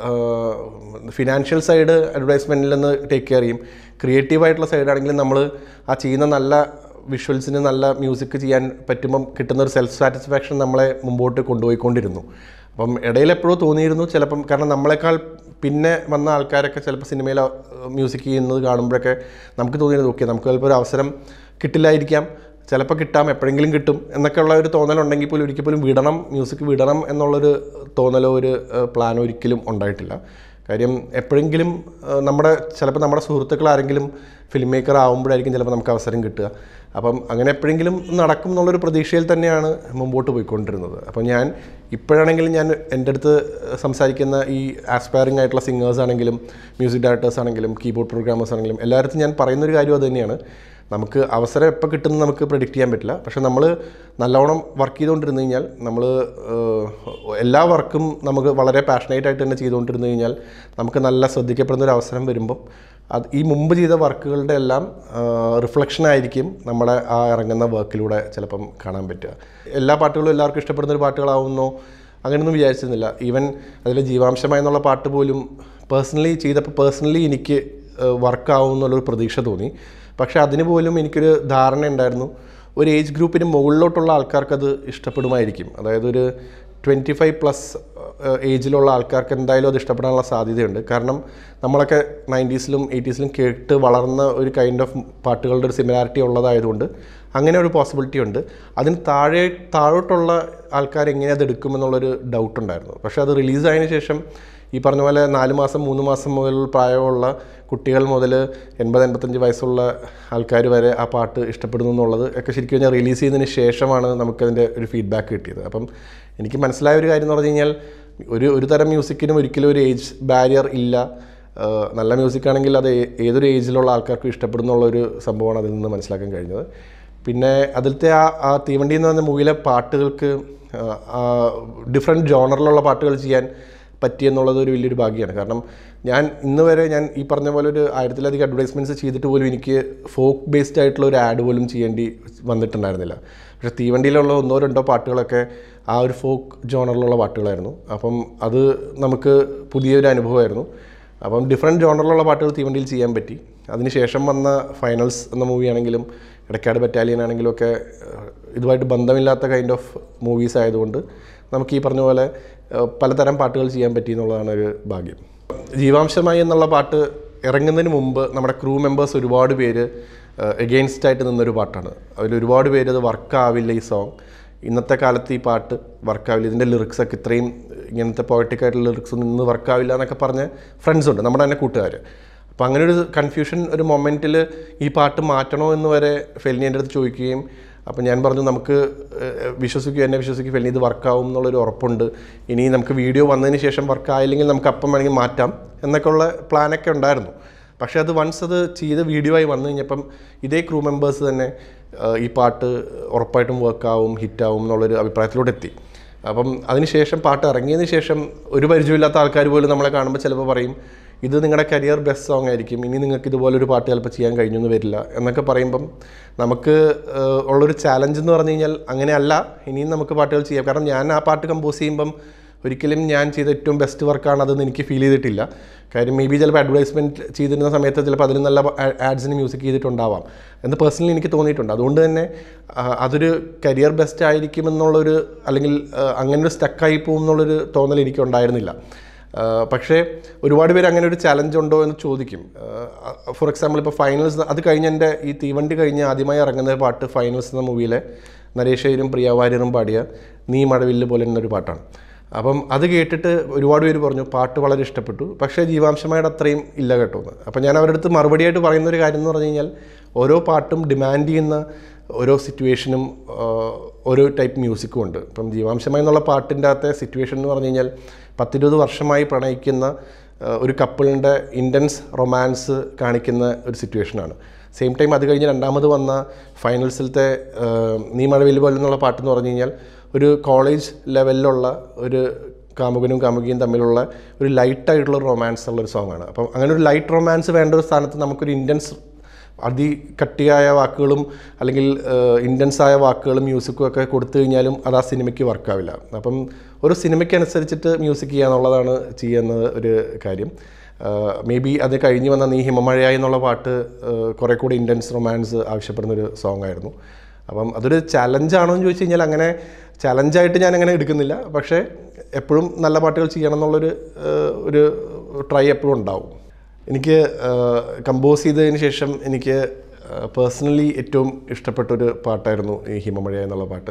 ഫിനാൻഷ്യൽ സൈഡ് അഡ്വർടൈസ്മെൻറ്റിൽ നിന്ന് ടേക്ക് കെയർ ചെയ്യും ക്രിയേറ്റീവായിട്ടുള്ള സൈഡാണെങ്കിലും നമ്മൾ ആ ചെയ്യുന്ന നല്ല വിഷ്വൽസിന് നല്ല മ്യൂസിക് ചെയ്യാൻ പറ്റുമ്പം കിട്ടുന്ന ഒരു സെൽഫ് സാറ്റിസ്ഫാക്ഷൻ നമ്മളെ മുമ്പോട്ട് കൊണ്ടുപോയിക്കൊണ്ടിരുന്നു അപ്പം ഇടയിൽ എപ്പോഴോ തോന്നിയിരുന്നു ചിലപ്പം കാരണം നമ്മളെക്കാൾ പിന്നെ വന്ന ആൾക്കാരൊക്കെ ചിലപ്പോൾ സിനിമയിൽ മ്യൂസിക് ചെയ്യുന്നത് കാണുമ്പോഴൊക്കെ നമുക്ക് തോന്നിയിരുന്നു ഓക്കെ നമുക്ക് ചിലപ്പോൾ ഒരു അവസരം കിട്ടില്ലായിരിക്കാം ചിലപ്പോൾ കിട്ടാം എപ്പോഴെങ്കിലും കിട്ടും എന്നൊക്കെയുള്ള ഒരു തോന്നലുണ്ടെങ്കിൽ പോലും ഒരിക്കൽ പോലും വിടണം മ്യൂസിക് വിടണം എന്നുള്ളൊരു തോന്നലോ ഒരു പ്ലാനോ ഒരിക്കലും ഉണ്ടായിട്ടില്ല കാര്യം എപ്പോഴെങ്കിലും ആ, നമ്മുടെ ചിലപ്പോൾ നമ്മുടെ സുഹൃത്തുക്കൾ ആരെങ്കിലും ഫിലിം മേക്കർ ആകുമ്പോഴായിരിക്കും ചിലപ്പോൾ നമുക്ക് അവസരം കിട്ടുക അപ്പം അങ്ങനെ എപ്പോഴെങ്കിലും നടക്കും എന്നുള്ളൊരു പ്രതീക്ഷയിൽ തന്നെയാണ് മുമ്പോട്ട് പോയിക്കൊണ്ടിരുന്നത് അപ്പം ഞാൻ ഇപ്പോഴാണെങ്കിലും ഞാൻ എൻ്റെ അടുത്ത് സംസാരിക്കുന്ന ഈ ആസ്പയറിംഗ് ആയിട്ടുള്ള സിംഗേഴ്സ് ആണെങ്കിലും മ്യൂസിക് ഡയറക്ടേഴ്സ് ആണെങ്കിലും കീബോർഡ് പ്രോഗ്രാമേഴ്സ് ആണെങ്കിലും എല്ലായിടത്തും ഞാൻ പറയുന്നൊരു കാര്യം അത് തന്നെയാണ് നമുക്ക് അവസരം എപ്പോൾ കിട്ടുമെന്ന് നമുക്ക് പ്രഡിക്റ്റ് ചെയ്യാൻ പറ്റില്ല പക്ഷെ നമ്മൾ നല്ലോണം വർക്ക് ചെയ്തുകൊണ്ടിരുന്നു കഴിഞ്ഞാൽ നമ്മൾ എല്ലാ വർക്കും നമുക്ക് വളരെ പാഷനേറ്റ് ആയിട്ട് തന്നെ ചെയ്തുകൊണ്ടിരുന്നു കഴിഞ്ഞാൽ നമുക്ക് നല്ല ശ്രദ്ധിക്കപ്പെടുന്ന ഒരു അവസരം വരുമ്പം അത് ഈ മുമ്പ് ചെയ്ത വർക്കുകളുടെ എല്ലാം റിഫ്ലക്ഷൻ ആയിരിക്കും നമ്മുടെ ആ ഇറങ്ങുന്ന വർക്കിലൂടെ ചിലപ്പം കാണാൻ പറ്റുക എല്ലാ പാട്ടുകളും എല്ലാവർക്കും ഇഷ്ടപ്പെടുന്ന ഒരു പാട്ടുകളാവുന്നോ അങ്ങനെയൊന്നും വിചാരിച്ചിരുന്നില്ല ഈവൻ അതിലെ ജീവാംശമായി എന്നുള്ള പാട്ട് പോലും പേഴ്സണലി ചെയ്തപ്പോൾ പേഴ്സണലി എനിക്ക് വർക്കാവും എന്നുള്ളൊരു പ്രതീക്ഷ തോന്നി പക്ഷേ അതിന് പോലും എനിക്കൊരു ധാരണ ഉണ്ടായിരുന്നു ഒരു ഏജ് ഗ്രൂപ്പിന് മുകളിലോട്ടുള്ള ആൾക്കാർക്ക് അത് ഇഷ്ടപ്പെടുമായിരിക്കും അതായത് ഒരു ട്വൻറ്റി ഫൈവ് പ്ലസ് ഏജിലുള്ള ആൾക്കാർക്ക് എന്തായാലും അത് ഇഷ്ടപ്പെടാനുള്ള സാധ്യതയുണ്ട് കാരണം നമ്മളൊക്കെ നയൻറ്റീസിലും എയ്റ്റീസിലും കേട്ട് വളർന്ന ഒരു കൈൻഡ് ഓഫ് പാട്ടുകളുടെ ഒരു സിമിലാരിറ്റി ഉള്ളതായതുകൊണ്ട് അങ്ങനെ ഒരു പോസിബിലിറ്റി ഉണ്ട് അതിന് താഴെ താഴോട്ടുള്ള ആൾക്കാർ എങ്ങനെ അത് എടുക്കുമെന്നുള്ളൊരു ഡൗട്ട് ഉണ്ടായിരുന്നു പക്ഷേ അത് റിലീസ് ആയതിനു ശേഷം ഈ പറഞ്ഞ പോലെ നാല് മാസം മൂന്ന് മാസം മുതൽ പ്രായമുള്ള കുട്ടികൾ മുതൽ എൺപത് എൺപത്തഞ്ച് വയസ്സുള്ള ആൾക്കാർ വരെ ആ പാട്ട് ഇഷ്ടപ്പെടുന്നു എന്നുള്ളത് ഒക്കെ ശരിക്കും പറഞ്ഞാൽ റിലീസ് ചെയ്തതിന് ശേഷമാണ് നമുക്കതിൻ്റെ ഒരു ഫീഡ്ബാക്ക് കിട്ടിയത് അപ്പം എനിക്ക് മനസ്സിലായ ഒരു കാര്യം എന്ന് പറഞ്ഞു കഴിഞ്ഞാൽ ഒരു ഒരു തരം മ്യൂസിക്കിനും ഒരിക്കലും ഒരു ഏജ് ബാരിയർ ഇല്ല ആഹ് നല്ല മ്യൂസിക് ആണെങ്കിൽ അത് ഏ- ഏതൊരു ഏജിലുള്ള ആൾക്കാർക്കും ഇഷ്ടപ്പെടുന്നുള്ള ഒരു സംഭവമാണ് അതിൽ നിന്ന് മനസ്സിലാക്കാൻ കഴിഞ്ഞത് പിന്നെ അതിലത്തെ ആ ആ തീവണ്ടി എന്ന് പറഞ്ഞ മൂവിയിലെ പാട്ടുകൾക്ക് ഡിഫറെൻറ്റ് ജോണറിലുള്ള പാട്ടുകൾ ചെയ്യാൻ പറ്റിയെന്നുള്ളത് ഒരു വലിയൊരു ഭാഗ്യമാണ് കാരണം ഞാൻ ഇന്ന് വരെ ഞാൻ ഈ പറഞ്ഞ പോലെ ഒരു ആയിരത്തിലധികം അഡ്വർടൈസ്മെൻറ്റ്സ് ചെയ്തിട്ട് പോലും എനിക്ക് ഫോക്ക് ബേസ്ഡ് ആയിട്ടുള്ള ഒരു ആഡ് പോലും ചെയ്യേണ്ടി വന്നിട്ടുണ്ടായിരുന്നില്ല പക്ഷേ തീവണ്ടിയിലുള്ള ഒന്നോ രണ്ടോ പാട്ടുകളൊക്കെ ആ ഒരു ഫോക്ക് ജോണറിലുള്ള പാട്ടുകളായിരുന്നു അപ്പം അത് നമുക്ക് പുതിയൊരു അനുഭവമായിരുന്നു അപ്പം ഡിഫറെൻറ്റ് ജോണറിലുള്ള പാട്ടുകൾ തീവണ്ടിയിൽ ചെയ്യാൻ പറ്റി അതിനുശേഷം വന്ന ഫൈനൽസ് എന്ന മൂവിയാണെങ്കിലും ഇടയ്ക്കാട് ബറ്റാലിയൻ ആണെങ്കിലും ഒക്കെ ഏഹ്, ഇതുമായിട്ട് ബന്ധമില്ലാത്ത കൈൻഡ് ഓഫ് മൂവീസ് ആയതുകൊണ്ട് നമുക്ക് ഈ പറഞ്ഞ പോലെ ഏഹ്, പലതരം പാട്ടുകൾ ചെയ്യാൻ പറ്റി എന്നുള്ളതാണ് ഒരു ഭാഗ്യം ജീവാംശമായി എന്നുള്ള പാട്ട് ഇറങ്ങുന്നതിന് മുമ്പ് നമ്മുടെ ക്രൂ മെമ്പേഴ്സ് ഒരുപാട് പേര് എഗെയിൻസ്റ്റ് ആയിട്ട് നിന്നൊരു പാട്ടാണ് അതിൽ ഒരുപാട് പേര് അത് വർക്കാവില്ല ഈ സോങ് ഇന്നത്തെ കാലത്ത് ഈ പാട്ട് വർക്കാവില്ല ഇതിൻ്റെ ലിറിക്സ് ഒക്കെ ഇത്രയും ഇങ്ങനത്തെ പോയറ്റിക് ആയിട്ടുള്ള ലിറിക്സ് നിന്ന് വർക്കാവില്ല എന്നൊക്കെ പറഞ്ഞ ഫ്രണ്ട്സ് ഉണ്ട് നമ്മുടെ തന്നെ കൂട്ടുകാർ അപ്പോൾ അങ്ങനെ ഒരു കൺഫ്യൂഷൻ ഒരു മൊമെൻറ്റിൽ ഈ പാട്ട് മാറ്റണോ എന്ന് വരെ ഫെലിനി എൻ്റെ അടുത്ത് ചോദിക്കുകയും അപ്പോൾ ഞാൻ പറഞ്ഞു നമുക്ക് ഏഹ്, വിശ്വസിക്കുക എന്നെ വിശ്വസിക്കുക ഫെലിനി ഇത് വർക്കാവും എന്നുള്ളൊരു ഉറപ്പുണ്ട് ഇനി നമുക്ക് വീഡിയോ വന്നതിന് ശേഷം വർക്കായില്ലെങ്കിൽ നമുക്ക് അപ്പം വേണമെങ്കിൽ മാറ്റാം എന്നൊക്കെ ഉള്ള പ്ലാനൊക്കെ ഉണ്ടായിരുന്നു പക്ഷേ അത് വൺസ് അത് ചെയ്ത് വീഡിയോ ആയി വന്നു കഴിഞ്ഞപ്പം ഇതേ ക്രൂ മെമ്പേഴ്സ് തന്നെ ഏഹ്, ഈ പാട്ട് ഉറപ്പായിട്ടും വർക്കാവും ഹിറ്റാവും എന്നുള്ളൊരു അഭിപ്രായത്തിലോട്ട് എത്തി അപ്പം അതിനുശേഷം പാട്ട് ഇറങ്ങിയതിന് ശേഷം ഒരു പരിചയമില്ലാത്ത ആൾക്കാർ പോലും നമ്മളെ കാണുമ്പോൾ ചിലപ്പോൾ പറയും ഇത് നിങ്ങളുടെ കരിയർ ബെസ്റ്റ് സോങ് ആയിരിക്കും ഇനി നിങ്ങൾക്ക് ഇതുപോലൊരു പാട്ട് ചിലപ്പോൾ ചെയ്യാൻ കഴിഞ്ഞൊന്നും വരില്ല എന്നൊക്കെ പറയുമ്പം നമുക്ക് ഏഹ്, ഉള്ളൊരു ചാലഞ്ച് എന്ന് പറഞ്ഞു കഴിഞ്ഞാൽ അങ്ങനെയല്ല ഇനിയും നമുക്ക് പാട്ടുകൾ ചെയ്യാം കാരണം ഞാൻ ആ പാട്ട് കമ്പോസ് ചെയ്യുമ്പം ഒരിക്കലും ഞാൻ ചെയ്ത ഏറ്റവും ബെസ്റ്റ് വർക്കാണ് അതെന്ന് എനിക്ക് ഫീൽ ചെയ്തിട്ടില്ല കാര്യം മേ ബി ചിലപ്പോൾ അഡ്വർടൈസ്മെൻറ്റ് ചെയ്തിരുന്ന സമയത്ത് ചിലപ്പോൾ അതിൽ നല്ല ആഡ്സിന് മ്യൂസിക് ചെയ്തിട്ടുണ്ടാവാം എന്ന് പേഴ്സണലി എനിക്ക് തോന്നിയിട്ടുണ്ട് അതുകൊണ്ട് തന്നെ ആ, അതൊരു കരിയർ ബെസ്റ്റ് ആയിരിക്കുമെന്നുള്ളൊരു അല്ലെങ്കിൽ ആ, അങ്ങനെ ഒരു സ്റ്റക്കായി പോകും എന്നുള്ളൊരു തോന്നൽ എനിക്ക് ഉണ്ടായിരുന്നില്ല ആ, പക്ഷേ ഒരുപാട് പേര് അങ്ങനെ ഒരു ചലഞ്ച് ഉണ്ടോ എന്ന് ചോദിക്കും ഫോർ എക്സാമ്പിൾ ഇപ്പോൾ ഫൈനൽസ് അത് കഴിഞ്ഞ് എൻ്റെ ഈ തീവണ്ടി കഴിഞ്ഞ് ആദ്യമായി ഇറങ്ങുന്ന പാട്ട് ഫൈനൽസ് എന്ന മൂവിയിലെ നരേഷ് അയ്യരും പ്രിയ വാര്യരും പാടിയ നീ മഴവില്ല് പോലെ എന്നൊരു പാട്ടാണ് അപ്പം അത് കേട്ടിട്ട് ഒരുപാട് പേര് പറഞ്ഞു പാട്ട് വളരെ ഇഷ്ടപ്പെട്ടു പക്ഷേ ജീവാംശമായിട്ട് അത്രയും ഇല്ല കേട്ടോ എന്ന് അപ്പം ഞാൻ അവരുടെ അടുത്ത് മറുപടിയായിട്ട് പറയുന്ന ഒരു കാര്യം എന്ന് പറഞ്ഞു കഴിഞ്ഞാൽ ഓരോ പാട്ടും ഡിമാൻഡ് ചെയ്യുന്ന ഓരോ സിറ്റുവേഷനും ഓരോ ടൈപ്പ് മ്യൂസിക്കും ഉണ്ട് ഇപ്പം ജീവാംശമായി എന്നുള്ള പാട്ടിൻ്റെ അകത്തെ സിറ്റുവേഷൻ എന്ന് പറഞ്ഞു കഴിഞ്ഞാൽ പത്തിരുപത് വർഷമായി പ്രണയിക്കുന്ന ആ, ഒരു കപ്പിളിൻ്റെ ഇൻറ്റൻസ് റൊമാൻസ് കാണിക്കുന്ന ഒരു സിറ്റുവേഷനാണ് സെയിം ടൈം അത് കഴിഞ്ഞ് രണ്ടാമത് വന്ന ഫൈനൽസിലത്തെ ആ, നീ മഴവിൽ പോലെ എന്നുള്ള പാട്ടെന്ന് പറഞ്ഞു കഴിഞ്ഞാൽ ഒരു കോളേജ് ലെവലിലുള്ള ഒരു കാമുകനും കാമുകിയും തമ്മിലുള്ള ഒരു ലൈറ്റ് ആയിട്ടുള്ള റൊമാൻസ് ഉള്ള ഒരു സോങ്ങാണ് അപ്പം അങ്ങനെ ഒരു ലൈറ്റ് റൊമാൻസ് വേണ്ട ഒരു സ്ഥാനത്ത് നമുക്കൊരു ഇൻറ്റൻസ് അതികട്ടിയായ വാക്കുകളും അല്ലെങ്കിൽ ഇൻറ്റൻസ് ആയ വാക്കുകളും മ്യൂസിക്കും ഒക്കെ കൊടുത്തു കഴിഞ്ഞാലും അത് ആ സിനിമയ്ക്ക് വർക്കാവില്ല അപ്പം ഒരു സിനിമയ്ക്ക് അനുസരിച്ചിട്ട് മ്യൂസിക് ചെയ്യുക എന്നുള്ളതാണ് ചെയ്യുന്നത് ഒരു കാര്യം മേ ബി അത് കഴിഞ്ഞ് വന്ന നീ ഹിമമഴയായി എന്നുള്ള പാട്ട് ആഹ് കുറേ കൂടി ഇൻറ്റൻസ് റൊമാൻസ് ആവശ്യപ്പെടുന്നൊരു സോങ് ആയിരുന്നു അപ്പം അതൊരു ചലഞ്ചാണോ എന്ന് ചോദിച്ചു കഴിഞ്ഞാൽ അങ്ങനെ ചലഞ്ചായിട്ട് ഞാൻ അങ്ങനെ എടുക്കുന്നില്ല പക്ഷേ എപ്പോഴും നല്ല പാട്ടുകൾ ചെയ്യണം എന്നുള്ളൊരു ആഹ് ഒരു ട്രൈ എപ്പോഴും ഉണ്ടാവും എനിക്ക് കമ്പോസ് ചെയ്തതിന് ശേഷം എനിക്ക് പേഴ്സണലി ഏറ്റവും ഇഷ്ടപ്പെട്ടൊരു പാട്ടായിരുന്നു ഈ ഹിമമഴ എന്നുള്ള പാട്ട്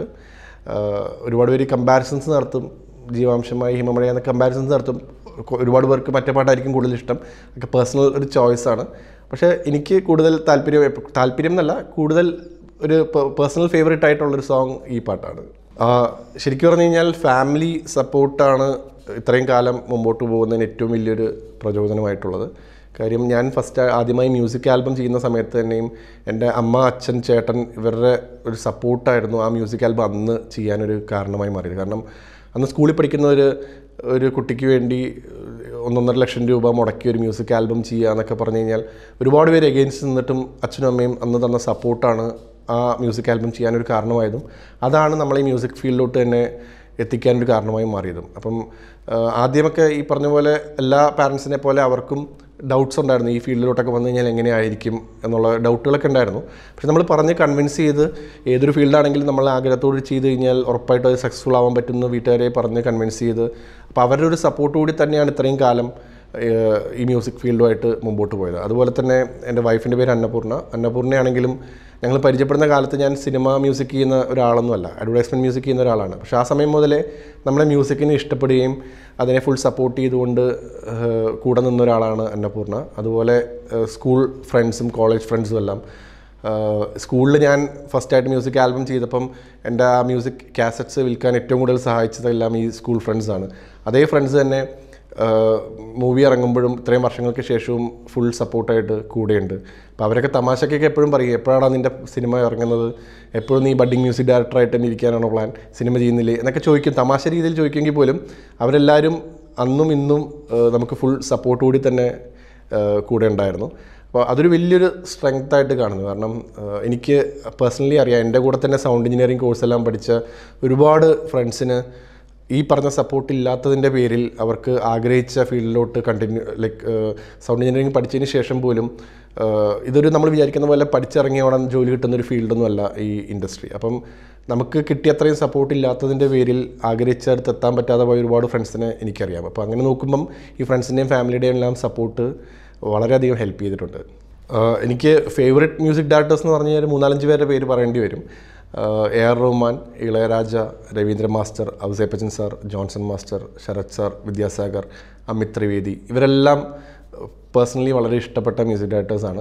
ആഹ് ഒരുപാട് പേര് കമ്പാരിസൺസ് നടത്തും ജീവാംശമായി ഹിമമഴ എന്ന കമ്പാരിസൺസ് നടത്തും കൊ- ഒരുപാട് പേർക്ക് മറ്റേ പാട്ടായിരിക്കും കൂടുതൽ ഇഷ്ടം ഒക്കെ പേഴ്സണൽ ഒരു ചോയ്സാണ് പക്ഷേ എനിക്ക് കൂടുതൽ താല്പര്യം എപ്പ- താല്പര്യം എന്നല്ല കൂടുതൽ ഒരു പേഴ്സണൽ ഫേവറേറ്റ് ആയിട്ടുള്ളൊരു സോങ് ഈ പാട്ടാണ് ആ, ശരിക്കും പറഞ്ഞു കഴിഞ്ഞാൽ ഫാമിലി സപ്പോർട്ടാണ് ഇത്രയും കാലം മുമ്പോട്ട് പോകുന്നതിന് ഏറ്റവും വലിയൊരു പ്രചോദനമായിട്ടുള്ളത് കാര്യം ഞാൻ ഫസ്റ്റ് ആദ്യമായി മ്യൂസിക് ആൽബം ചെയ്യുന്ന സമയത്ത് തന്നെയും എൻ്റെ അമ്മ അച്ഛൻ ചേട്ടൻ ഇവരുടെ ഒരു സപ്പോർട്ടായിരുന്നു ആ മ്യൂസിക് ആൽബം അന്ന് ചെയ്യാനൊരു കാരണമായി മാറിയത് കാരണം അന്ന് സ്കൂളിൽ പഠിക്കുന്ന ഒരു ഒരു കുട്ടിക്ക് വേണ്ടി ഒന്നൊന്നര ലക്ഷം രൂപ മുടക്കി ഒരു മ്യൂസിക് ആൽബം ചെയ്യുക എന്നൊക്കെ പറഞ്ഞു കഴിഞ്ഞാൽ ഒരുപാട് പേര് എഗെയിൻസ്റ്റ് നിന്നിട്ടും അച്ഛനും അമ്മയും അന്ന് തന്ന സപ്പോർട്ടാണ് ആ മ്യൂസിക് ആൽബം ചെയ്യാനൊരു കാരണമായതും അതാണ് നമ്മളെ ഈ മ്യൂസിക് ഫീൽഡിലോട്ട് തന്നെ എത്തിക്കാനൊരു കാരണമായി മാറിയതും അപ്പം ആ, ആദ്യമൊക്കെ ഈ പറഞ്ഞ പോലെ എല്ലാ പാരൻസിനെ പോലെ അവർക്കും ഡൗട്ട്സ് ഉണ്ടായിരുന്നു ഈ ഫീൽഡിലോട്ടൊക്കെ വന്നു കഴിഞ്ഞാൽ എങ്ങനെയായിരിക്കും എന്നുള്ള ഡൗട്ടുകളൊക്കെ ഉണ്ടായിരുന്നു പക്ഷെ നമ്മൾ പറഞ്ഞ് കൺവിൻസ് ചെയ്ത് ഏതൊരു ഫീൽഡാണെങ്കിലും നമ്മൾ ആഗ്രഹത്തോട് ചെയ്ത് കഴിഞ്ഞാൽ ഉറപ്പായിട്ടും അത് സക്സസ്ഫുൾ ആവാൻ പറ്റുന്ന വീട്ടുകാരെ പറഞ്ഞ് കൺവിൻസ് ചെയ്ത് അപ്പോൾ അവരുടെ ഒരു സപ്പോർട്ട് കൂടി തന്നെയാണ് ഇത്രയും കാലം ഏഹ്, ഈ മ്യൂസിക് ഫീൽഡുമായിട്ട് മുമ്പോട്ട് പോയത് അതുപോലെ തന്നെ എൻ്റെ വൈഫിൻ്റെ പേര് അന്നപൂർണ്ണ അന്നപൂർണ്ണയാണെങ്കിലും ഞങ്ങൾ പരിചയപ്പെടുന്ന കാലത്ത് ഞാൻ സിനിമ മ്യൂസിക് ചെയ്യുന്ന ഒരാളൊന്നുമല്ല അഡ്വർടൈസ്മെൻറ്റ് മ്യൂസിക് ചെയ്യുന്ന ഒരാളാണ് പക്ഷേ ആ സമയം മുതലേ നമ്മുടെ മ്യൂസിക്കിനെ ഇഷ്ടപ്പെടുകയും അതിനെ ഫുൾ സപ്പോർട്ട് ചെയ്തുകൊണ്ട് ഏഹ്, കൂടെ നിന്ന ഒരാളാണ് അന്നപൂർണ്ണ അതുപോലെ ഏഹ്, സ്കൂൾ ഫ്രണ്ട്സും കോളേജ് ഫ്രണ്ട്സും എല്ലാം സ്കൂളിൽ ഞാൻ ഫസ്റ്റായിട്ട് മ്യൂസിക് ആൽബം ചെയ്തപ്പം എൻ്റെ ആ മ്യൂസിക് കാസറ്റ്സ് വിൽക്കാൻ ഏറ്റവും കൂടുതൽ സഹായിച്ചതെല്ലാം ഈ സ്കൂൾ ഫ്രണ്ട്സാണ് അതേ ഫ്രണ്ട്സ് തന്നെ മൂവി ഇറങ്ങുമ്പോഴും ഇത്രയും വർഷങ്ങൾക്ക് ശേഷവും ഫുൾ സപ്പോർട്ടായിട്ട് കൂടെയുണ്ട് അപ്പോൾ അവരൊക്കെ തമാശക്കൊക്കെ എപ്പോഴും പറയും എപ്പോഴാണ് നിൻ്റെ സിനിമ ഇറങ്ങുന്നത് എപ്പോഴും നീ ബഡ്ഡിങ് മ്യൂസിക് ഡയറക്ടറായിട്ട് തന്നെ ഇരിക്കാനാണോ പ്ലാൻ സിനിമ ചെയ്യുന്നില്ലേ എന്നൊക്കെ ചോദിക്കും തമാശ രീതിയിൽ ചോദിക്കുമെങ്കിൽ പോലും അവരെല്ലാവരും അന്നും ഇന്നും ആ, നമുക്ക് ഫുൾ സപ്പോർട്ട് കൂടി തന്നെ ആ, കൂടെ ഉണ്ടായിരുന്നു അപ്പോൾ അതൊരു വലിയൊരു സ്ട്രെങ്ത് ആയിട്ട് കാണുന്നു കാരണം ആ, എനിക്ക് പേഴ്സണലി അറിയാം എൻ്റെ കൂടെ തന്നെ സൗണ്ട് എഞ്ചിനീയറിംഗ് കോഴ്സെല്ലാം പഠിച്ച ഒരുപാട് ഫ്രണ്ട്സിന് ഈ പറഞ്ഞ സപ്പോർട്ട് ഇല്ലാത്തതിൻ്റെ പേരിൽ അവർക്ക് ആഗ്രഹിച്ച ഫീൽഡിലോട്ട് കണ്ടിന്യൂ ലൈക്ക് സൗണ്ട് എഞ്ചിനീയറിംഗ് പഠിച്ചതിന് ശേഷം പോലും ആ, ഇതൊരു നമ്മൾ വിചാരിക്കുന്ന പോലെ പഠിച്ചിറങ്ങിയ ഉടൻ ജോലി കിട്ടുന്ന ഒരു ഫീൽഡൊന്നും അല്ല ഈ ഇൻഡസ്ട്രി അപ്പം നമുക്ക് കിട്ടിയ അത്രയും സപ്പോർട്ട് ഇല്ലാത്തതിൻ്റെ പേരിൽ ആഗ്രഹിച്ചടുത്ത് എത്താൻ പറ്റാതെ പോയ ഒരുപാട് ഫ്രണ്ട്സിനെ എനിക്കറിയാം അപ്പോൾ അങ്ങനെ നോക്കുമ്പം ഈ ഫ്രണ്ട്സിൻ്റെയും ഫാമിലിയുടെയും എല്ലാം സപ്പോർട്ട് വളരെയധികം ഹെൽപ്പ് ചെയ്തിട്ടുണ്ട് ആഹ് എനിക്ക് ഫേവറേറ്റ് മ്യൂസിക് ഡയറക്ടേഴ്സ് എന്ന് പറഞ്ഞു കഴിഞ്ഞാൽ മൂന്നാലഞ്ച് പേരുടെ പേര് പറയേണ്ടി വരും ആഹ് A R Rahman Ilaiyaraaja Raveendra master Ouseppachan sir Johnson master Sharath sir Vidyasagar Amit Trivedi ഇവരെല്ലാം പേഴ്സണലി വളരെ ഇഷ്ടപ്പെട്ട മ്യൂസിക് ഡയറക്ടേഴ്സാണ്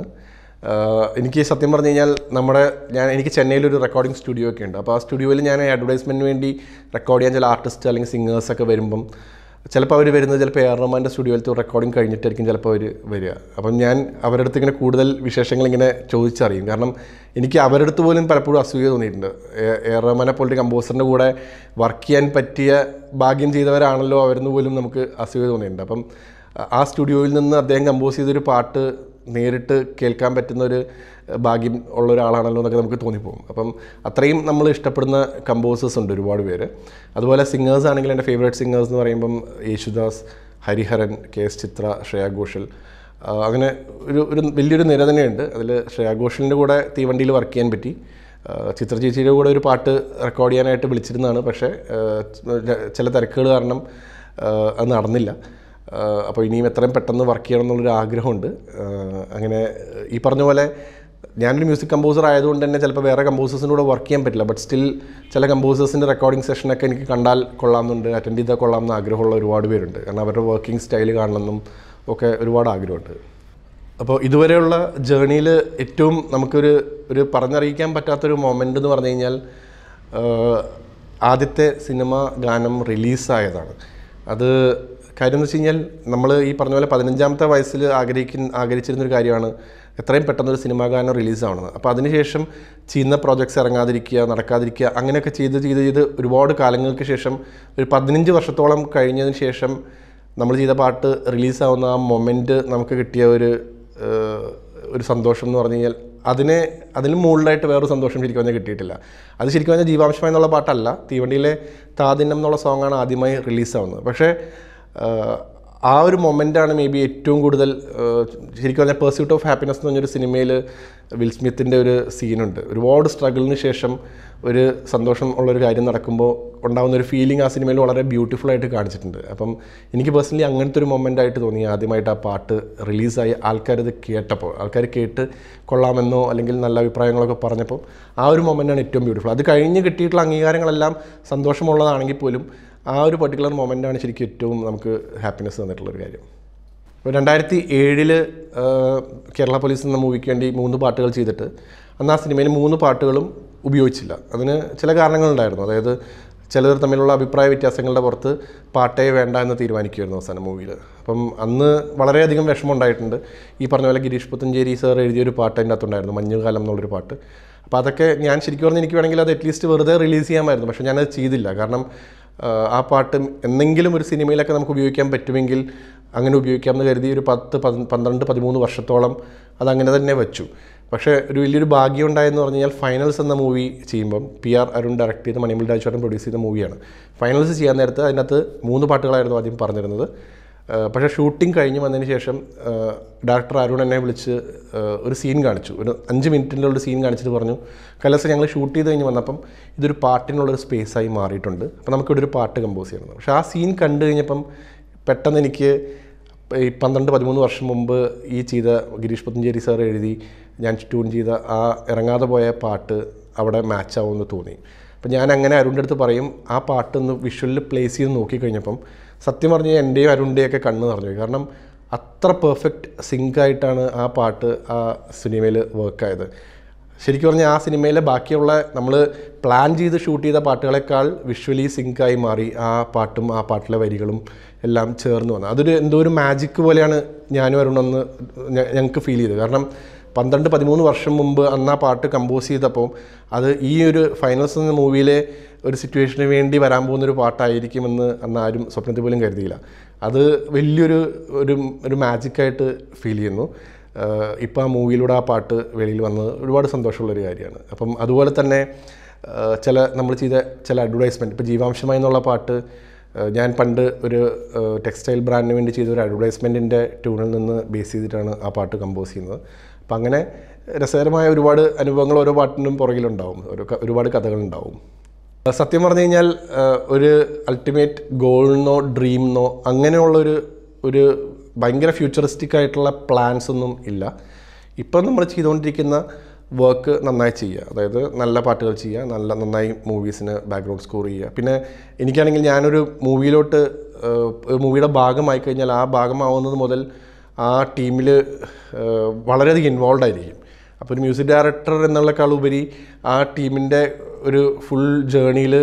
ആഹ് എനിക്ക് സത്യം പറഞ്ഞു കഴിഞ്ഞാൽ നമ്മുടെ ഞാൻ എനിക്ക് ചെന്നൈയിലൊരു റെക്കോർഡിംഗ് സ്റ്റുഡിയോ ഒക്കെ ഉണ്ട് അപ്പോൾ ആ സ്റ്റുഡിയോയിൽ ഞാൻ അഡ്വർടൈസ്മെൻറ്റിന് വേണ്ടി റെക്കോർഡ് ചെയ്യാൻ ചില ആർട്ടിസ്റ്റ് അല്ലെങ്കിൽ സിംഗേഴ്സൊക്കെ വരുമ്പം ചിലപ്പോൾ അവർ വരുന്നത് ചിലപ്പോൾ എ ആർ റഹ്മാൻ്റെ സ്റ്റുഡിയോയിലത്തെ റെക്കോർഡിംഗ് കഴിഞ്ഞിട്ടായിരിക്കും ചിലപ്പോൾ അവർ വരിക അപ്പം ഞാൻ അവരുടെ അടുത്ത് ഇങ്ങനെ കൂടുതൽ വിശേഷങ്ങൾ ഇങ്ങനെ ചോദിച്ചറിയും കാരണം എനിക്ക് അവരുടെ അടുത്ത് പോലും പലപ്പോഴും അസൂയ തോന്നിയിട്ടുണ്ട് എ- എ ആർ റഹ്മാനെ പോലൊരു കമ്പോസറിൻ്റെ കൂടെ വർക്ക് ചെയ്യാൻ പറ്റിയ ഭാഗ്യം ചെയ്തവരാണല്ലോ അവരെന്ന് പോലും നമുക്ക് അസൂയ തോന്നിയിട്ടുണ്ട് അപ്പം ആ സ്റ്റുഡിയോയിൽ നിന്ന് അദ്ദേഹം കമ്പോസ് ചെയ്തൊരു പാട്ട് നേരിട്ട് കേൾക്കാൻ പറ്റുന്ന ഒരു ഭാഗ്യം ഉള്ള ഒരാളാണല്ലോ എന്നൊക്കെ നമുക്ക് തോന്നിപ്പോകും അപ്പം അത്രയും നമ്മൾ ഇഷ്ടപ്പെടുന്ന കമ്പോസേഴ്സ് ഉണ്ട് ഒരുപാട് പേര് അതുപോലെ സിംഗേഴ്സ് ആണെങ്കിൽ എൻ്റെ ഫേവറേറ്റ് സിംഗേഴ്സ് എന്ന് പറയുമ്പം യേശുദാസ് ഹരിഹരൻ കെ എസ് ചിത്ര ശ്രേയ ഘോഷൽ ആ, അങ്ങനെ ഒരു ഒരു വലിയൊരു നിര തന്നെയുണ്ട് അതിൽ ശ്രേയ ഘോഷലിൻ്റെ കൂടെ തീവണ്ടിയിൽ വർക്ക് ചെയ്യാൻ പറ്റി ആ, ചിത്ര ചേച്ചിയുടെ കൂടെ ഒരു പാട്ട് റെക്കോർഡ് ചെയ്യാനായിട്ട് വിളിച്ചിരുന്നതാണ് പക്ഷേ ആ, ചില തിരക്കുകൾ കാരണം ആ, അത് നടന്നില്ല അപ്പോൾ ഇനിയും എത്രയും പെട്ടെന്ന് വർക്ക് ചെയ്യണം എന്നുള്ളൊരു ആഗ്രഹമുണ്ട് ആ, അങ്ങനെ ഈ പറഞ്ഞ പോലെ ഞാനൊരു മ്യൂസിക് കമ്പോസർ ആയതുകൊണ്ട് തന്നെ ചിലപ്പോൾ വേറെ കമ്പോസേഴ്സിൻ്റെ കൂടെ വർക്ക് ചെയ്യാൻ പറ്റില്ല ബട്ട് സ്റ്റിൽ ചില കമ്പോസേഴ്സിൻ്റെ റെക്കോർഡിംഗ് സെഷനൊക്കെ എനിക്ക് കണ്ടാൽ കൊള്ളാമെന്നുണ്ട് അറ്റൻഡ് ചെയ്താൽ കൊള്ളാമെന്ന് ആഗ്രഹമുള്ള ഒരുപാട് പേരുണ്ട് കാരണം അവരുടെ വർക്കിംഗ് സ്റ്റൈൽ കാണണമെന്നും ഒക്കെ ഒരുപാട് ആഗ്രഹമുണ്ട് അപ്പോൾ ഇതുവരെയുള്ള ജേണിയിൽ ഏറ്റവും നമുക്കൊരു ഒരു പറഞ്ഞറിയിക്കാൻ പറ്റാത്തൊരു മൊമെൻ്റ് എന്ന് പറഞ്ഞു കഴിഞ്ഞാൽ ആഹ്, ആദ്യത്തെ സിനിമ ഗാനം റിലീസായതാണ് അത് കാര്യം എന്ന് വെച്ച് കഴിഞ്ഞാൽ നമ്മൾ ഈ പറഞ്ഞ പോലെ പതിനഞ്ചാമത്തെ വയസ്സിൽ ആഗ്രഹിക്കുന്ന ആഗ്രഹിച്ചിരുന്നൊരു കാര്യമാണ് എത്രയും പെട്ടെന്ന് ഒരു സിനിമാ ഗാനം റിലീസാവണത് അപ്പോൾ അതിനുശേഷം ചെയ്യുന്ന പ്രോജക്ട്സ് ഇറങ്ങാതിരിക്കുക നടക്കാതിരിക്കുക അങ്ങനെയൊക്കെ ചെയ്ത് ചെയ്ത് ചെയ്ത് ഒരുപാട് കാലങ്ങൾക്ക് ശേഷം ഒരു പതിനഞ്ച് വർഷത്തോളം കഴിഞ്ഞതിന് ശേഷം നമ്മൾ ചെയ്ത പാട്ട് റിലീസാവുന്ന ആ മൊമെൻറ്റ് നമുക്ക് കിട്ടിയ ഒരു ഏഹ്, ഒരു സന്തോഷം എന്ന് പറഞ്ഞു കഴിഞ്ഞാൽ അതിനെ അതിന് മുകളിലായിട്ട് വേറൊരു സന്തോഷം ശരിക്കും പറഞ്ഞാൽ കിട്ടിയിട്ടില്ല അത് ശരിക്കും പറഞ്ഞാൽ ജീവാംശമായി എന്നുള്ള പാട്ടല്ല തീവണ്ടിയിലെ താദിനം എന്നുള്ള സോങ്ങാണ് ആദ്യമായി റിലീസാവുന്നത് പക്ഷേ ഏഹ്, ആ ഒരു മൊമെൻ്റാണ് മേ ബി ഏറ്റവും കൂടുതൽ ഏഹ്, ശരിക്കും പറഞ്ഞാൽ പേഴ്സ്യൂട്ട് ഓഫ് ഹാപ്പിനെസ് എന്ന് പറഞ്ഞൊരു സിനിമയിൽ വിൽ സ്മിത്തിൻ്റെ ഒരു സീനുണ്ട് ഒരുപാട് സ്ട്രഗിളിന് ശേഷം ഒരു സന്തോഷം ഉള്ളൊരു കാര്യം നടക്കുമ്പോൾ ഉണ്ടാകുന്ന ഒരു ഫീലിംഗ് ആ സിനിമയിൽ വളരെ ബ്യൂട്ടിഫുൾ ആയിട്ട് കാണിച്ചിട്ടുണ്ട് അപ്പം എനിക്ക് പേഴ്സണലി അങ്ങനത്തെ ഒരു മൊമെൻ്റ് ആയിട്ട് തോന്നി ആദ്യമായിട്ട് ആ പാട്ട് റിലീസായി ആൾക്കാരത് കേട്ടപ്പോൾ ആൾക്കാർ കേട്ട് കൊള്ളാമെന്നോ അല്ലെങ്കിൽ നല്ല അഭിപ്രായങ്ങളൊക്കെ പറഞ്ഞപ്പോൾ ആ ഒരു മൊമെൻ്റാണ് ഏറ്റവും ബ്യൂട്ടിഫുൾ അത് കഴിഞ്ഞ് കിട്ടിയിട്ടുള്ള അംഗീകാരങ്ങളെല്ലാം സന്തോഷമുള്ളതാണെങ്കിൽ പോലും ആ ഒരു പർട്ടിക്കുലർ മൊമെൻ്റാണ് ശരിക്കും ഏറ്റവും നമുക്ക് ഹാപ്പിനെസ് തന്നിട്ടുള്ളൊരു കാര്യം ഇപ്പോൾ രണ്ടായിരത്തി ഏഴില് കേരള പോലീസ് എന്ന മൂവിക്ക് വേണ്ടി മൂന്ന് പാട്ടുകൾ ചെയ്തിട്ട് അന്ന് ആ സിനിമയിൽ മൂന്ന് പാട്ടുകളും ഉപയോഗിച്ചില്ല അതിന് ചില കാരണങ്ങളുണ്ടായിരുന്നു അതായത് ചിലർ തമ്മിലുള്ള അഭിപ്രായ വ്യത്യാസങ്ങളുടെ പുറത്ത് പാട്ടേ വേണ്ട എന്ന് തീരുമാനിക്കുമായിരുന്നു അവസാനം മൂവിയിൽ അപ്പം അന്ന് വളരെയധികം വിഷമം ഉണ്ടായിട്ടുണ്ട് ഈ പറഞ്ഞ പോലെ ഗിരീഷ് പുത്തഞ്ചേരി സാർ എഴുതിയൊരു പാട്ട് അതിൻ്റെ അകത്തുണ്ടായിരുന്നു മഞ്ഞുകാലം എന്നുള്ളൊരു പാട്ട് അപ്പോൾ അതൊക്കെ ഞാൻ ശരിക്കും പറഞ്ഞാൽ എനിക്ക് വേണമെങ്കിൽ അത് അറ്റ്ലീസ്റ്റ് വെറുതെ റിലീസ് ചെയ്യാമായിരുന്നു പക്ഷേ ഞാനത് ചെയ്തില്ല കാരണം ആഹ് ആ പാട്ട് എന്തെങ്കിലും ഒരു സിനിമയിലൊക്കെ നമുക്ക് ഉപയോഗിക്കാൻ പറ്റുമെങ്കിൽ അങ്ങനെ ഉപയോഗിക്കാമെന്ന് കരുതി ഒരു പത്ത് പതി- പന്ത്രണ്ട് പതിമൂന്ന് വർഷത്തോളം അതങ്ങനെ തന്നെ വെച്ചു പക്ഷേ ഒരു വലിയൊരു ഭാഗ്യം ഉണ്ടായെന്ന് പറഞ്ഞു കഴിഞ്ഞാൽ ഫൈനൽസ് എന്ന മൂവി ചെയ്യുമ്പം പി ആർ അരുൺ ഡയറക്ട് ചെയ്ത് മണിമൽ രാജേട്ടൻ പ്രൊഡ്യൂസ് ചെയ്ത മൂവിയാണ് ഫൈനൽസ് ചെയ്യാൻ നേരത്ത് അതിനകത്ത് മൂന്ന് പാട്ടുകളായിരുന്നു ആദ്യം പറഞ്ഞിരുന്നത് ആഹ് പക്ഷേ ഷൂട്ടിംഗ് കഴിഞ്ഞ് വന്നതിന് ശേഷം ഡയറക്ടർ അരുൺ എന്നെ വിളിച്ച് ആഹ് ഒരു സീൻ കാണിച്ചു ഒരു അഞ്ച് മിനിറ്റിൻ്റെ ഒരു സീൻ കാണിച്ചിട്ട് പറഞ്ഞു കൈലാസ് ഞങ്ങൾ ഷൂട്ട് ചെയ്ത് കഴിഞ്ഞ് വന്നപ്പം ഇതൊരു പാട്ടിനുള്ളൊരു സ്പേസായി മാറിയിട്ടുണ്ട് അപ്പോൾ നമുക്കിവിടെ ഒരു പാട്ട് കമ്പോസ് ചെയ്യണം പക്ഷേ ആ സീൻ കണ്ടു കഴിഞ്ഞപ്പം പെട്ടെന്ന് എനിക്ക് ഈ പന്ത്രണ്ട് പതിമൂന്ന് വർഷം മുമ്പ് ഈ ചെയ്ത ഗിരീഷ് പുത്തഞ്ചേരി സാർ എഴുതി ഞാൻ ട്യൂൺ ചെയ്ത ആ ഇറങ്ങാതെ പോയ പാട്ട് അവിടെ മാച്ച് ആവുമെന്ന് തോന്നി അപ്പം ഞാൻ അങ്ങനെ അരുണിൻ്റെ അടുത്ത് പറയും ആ പാട്ട് ഒന്ന് വിഷ്വലിൽ പ്ലേസ് ചെയ്ത് നോക്കിക്കഴിഞ്ഞപ്പം സത്യം പറഞ്ഞാൽ എൻ്റെയും അരുണിൻ്റെയൊക്കെ കണ്ണ് നിറഞ്ഞു പോയി. കാരണം അത്ര പെർഫെക്റ്റ് സിങ്കായിട്ടാണ് ആ പാട്ട് ആ സിനിമയിൽ വർക്കായത് ശരിക്കും പറഞ്ഞാൽ ആ സിനിമയിലെ ബാക്കിയുള്ള നമ്മൾ പ്ലാൻ ചെയ്ത് ഷൂട്ട് ചെയ്ത പാട്ടുകളെക്കാൾ വിഷ്വലി സിങ്കായി മാറി ആ പാട്ടും ആ പാട്ടിലെ വരികളും എല്ലാം ചേർന്ന് വന്നു അതൊരു എന്തോ ഒരു മാജിക് പോലെയാണ് ഞാനും അരുണെന്ന് ഞങ്ങൾക്ക് ഫീൽ ചെയ്തത് കാരണം പന്ത്രണ്ട് പതിമൂന്ന് വർഷം മുമ്പ് അന്ന് ആ പാട്ട് കമ്പോസ് ചെയ്തപ്പോൾ അത് ഈ ഒരു ഫൈനൽസ് എന്ന മൂവിയിലെ ഒരു സിറ്റുവേഷന് വേണ്ടി വരാൻ പോകുന്നൊരു പാട്ടായിരിക്കുമെന്ന് അന്ന് ആരും സ്വപ്നത്തിൽ പോലും കരുതിയില്ല അത് വലിയൊരു ഒരു ഒരു മാജിക്കായിട്ട് ഫീൽ ചെയ്യുന്നു ഇപ്പോൾ ആ മൂവിയിലൂടെ ആ പാട്ട് വെളിയിൽ വന്നത് ഒരുപാട് സന്തോഷമുള്ളൊരു കാര്യമാണ് അപ്പം അതുപോലെ തന്നെ ആ, ചില നമ്മൾ ചെയ്ത ചില അഡ്വർടൈസ്മെൻറ്റ് ഇപ്പോൾ ജീവാംശമായി എന്നുള്ള പാട്ട് ആ, ഞാൻ പണ്ട് ഒരു ടെക്സ്റ്റൈൽ ബ്രാൻഡിന് വേണ്ടി ചെയ്ത ഒരു അഡ്വർടൈസ്മെൻറ്റിൻ്റെ ട്യൂണിൽ നിന്ന് ബേസ് ചെയ്തിട്ടാണ് ആ പാട്ട് കമ്പോസ് ചെയ്യുന്നത് അപ്പം അങ്ങനെ രസകരമായ ഒരുപാട് അനുഭവങ്ങൾ ഓരോ പാട്ടിനും പുറകിലുണ്ടാവും ഒരു ക- ഒരുപാട് കഥകളുണ്ടാവും സത്യം പറഞ്ഞു കഴിഞ്ഞാൽ ആ, ഒരു അൾട്ടിമേറ്റ് ഗോളിനോ ഡ്രീമിനോ അങ്ങനെയുള്ളൊരു ഒരു ഭയങ്കര ഫ്യൂച്ചറിസ്റ്റിക് ആയിട്ടുള്ള പ്ലാൻസ് ഒന്നും ഇല്ല ഇപ്പം നമ്മൾ ചെയ്തുകൊണ്ടിരിക്കുന്ന വർക്ക് നന്നായി ചെയ്യുക അതായത് നല്ല പാട്ടുകൾ ചെയ്യുക നല്ല നന്നായി മൂവീസിന് ബാക്ക്ഗ്രൗണ്ട് സ്കോർ ചെയ്യുക പിന്നെ എനിക്കാണെങ്കിൽ ഞാനൊരു മൂവിയിലോട്ട് ഒരു മൂവിയുടെ ഭാഗമായി കഴിഞ്ഞാൽ ആ ഭാഗമാവുന്നത് മുതൽ ആ ടീമിൽ വളരെയധികം ഇൻവോൾവ് ആയിരിക്കും അപ്പോൾ ഒരു മ്യൂസിക് ഡയറക്ടർ എന്നുള്ളക്കാൾ ഉപരി ആ ടീമിൻ്റെ ഒരു ഫുൾ ജേണിയിൽ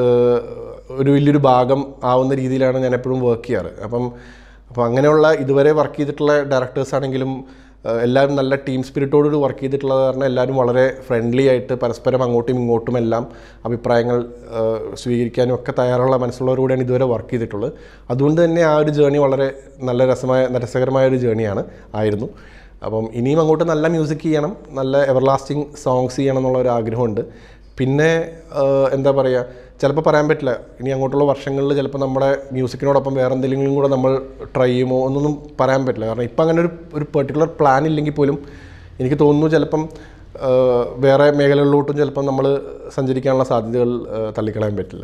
ഒരു വലിയൊരു ഭാഗം ആവുന്ന രീതിയിലാണ് ഞാൻ എപ്പോഴും വർക്ക് ചെയ്യാറ് അപ്പം അപ്പോൾ അങ്ങനെയുള്ള ഇതുവരെ വർക്ക് ചെയ്തിട്ടുള്ള ഡയറക്ടേഴ്സ് ആണെങ്കിലും ഏഹ്, എല്ലാവരും നല്ല ടീം സ്പിരിറ്റോടുകൂടി വർക്ക് ചെയ്തിട്ടുള്ളത് കാരണം എല്ലാവരും വളരെ ഫ്രണ്ട്ലി ആയിട്ട് പരസ്പരം അങ്ങോട്ടും ഇങ്ങോട്ടും എല്ലാം അഭിപ്രായങ്ങൾ ഏഹ്, സ്വീകരിക്കാനും ഒക്കെ തയ്യാറുള്ള മനസ്സുള്ളവരോടെയാണ് ഇതുവരെ വർക്ക് ചെയ്തിട്ടുള്ളത് അതുകൊണ്ട് തന്നെ ആ ഒരു ജേണി വളരെ നല്ല രസമായ രസകരമായ ഒരു ജേണിയാണ് ആയിരുന്നു അപ്പം ഇനിയും അങ്ങോട്ട് നല്ല മ്യൂസിക് ചെയ്യണം നല്ല എവർലാസ്റ്റിംഗ് സോങ്സ് ചെയ്യണം എന്നുള്ള ഒരു ആഗ്രഹമുണ്ട് പിന്നെ ആഹ്, എന്താ പറയുക ചിലപ്പോൾ പറയാൻ പറ്റില്ല ഇനി അങ്ങോട്ടുള്ള വർഷങ്ങളിൽ ചിലപ്പോൾ നമ്മുടെ മ്യൂസിക്കിനോടൊപ്പം വേറെ എന്തെങ്കിലും കൂടെ നമ്മൾ ട്രൈ ചെയ്യുമോ എന്നൊന്നും പറയാൻ പറ്റില്ല കാരണം ഇപ്പം അങ്ങനെ ഒരു ഒരു പെർട്ടിക്കുലർ പ്ലാൻ ഇല്ലെങ്കിൽ പോലും എനിക്ക് തോന്നുന്നു ചിലപ്പം ആഹ്, വേറെ മേഖലകളിലോട്ടും ചിലപ്പം നമ്മൾ സഞ്ചരിക്കാനുള്ള സാധ്യതകൾ ആഹ്, തള്ളിക്കളയാൻ പറ്റില്ല